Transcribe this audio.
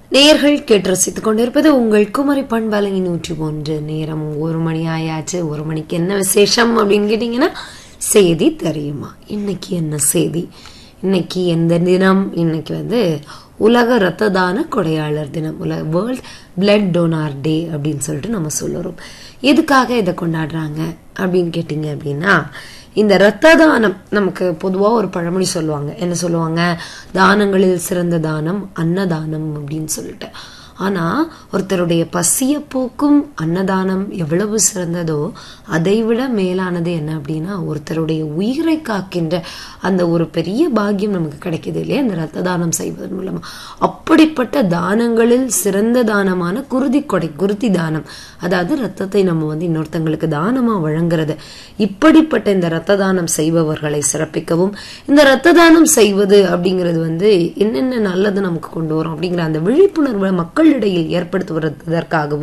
நேர்கள் கேட்டு ரசித்துக் கொண்டிருப்பது உங்கள் குமரி பண்பலை நூற்றி ஒன்று நேரம் ஒரு மணி ஆயாச்சு ஒரு மணிக்கு என்ன விசேஷம் அப்படின்னு கேட்டீங்கன்னா செய்தி தெரியுமா இன்னைக்கு என்ன செய்தி இன்னைக்கு எந்த தினம் இன்னைக்கு வந்து உலக இரத்த தான கொடையாளர் தினம் உலக வேர்ல்ட் பிளட் டோனார் டே அப்படின்னு சொல்லிட்டு நம்ம சொல்லுறோம் எதுக்காக இதை கொண்டாடுறாங்க அப்படின்னு கேட்டிங்க அப்படின்னா இந்த இரத்த தானம் நமக்கு பொதுவா ஒரு பழமொழி சொல்லுவாங்க என்ன சொல்லுவாங்க தானங்களில் சிறந்த தானம் அன்னதானம் அப்படின்னு சொல்லிட்டு ஆனா ஒருத்தருடைய பசிய போக்கும் அன்னதானம் எவ்வளவு சிறந்ததோ அதை விட மேலானது என்ன அப்படின்னா ஒருத்தருடைய உயிரை காக்கின்ற அந்த ஒரு பெரிய பாக்கியம் நமக்கு கிடைக்குது இல்லையா இந்த ரத்த தானம் செய்வதன் மூலமா அப்படிப்பட்ட தானங்களில் சிறந்த தானமான குருதி கொடை குருதி தானம் அதாவது ரத்தத்தை நம்ம வந்து இன்னொருத்தங்களுக்கு தானமா வழங்குறது இப்படிப்பட்ட இந்த ரத்த தானம் செய்பவர்களை சிறப்பிக்கவும் இந்த ரத்த தானம் செய்வது அப்படிங்கிறது வந்து என்னென்ன நல்லது நமக்கு கொண்டு வரும் அப்படிங்கிற அந்த விழிப்புணர்வை மக்களிடையில் ஏற்படுத்துவதற்காகவும்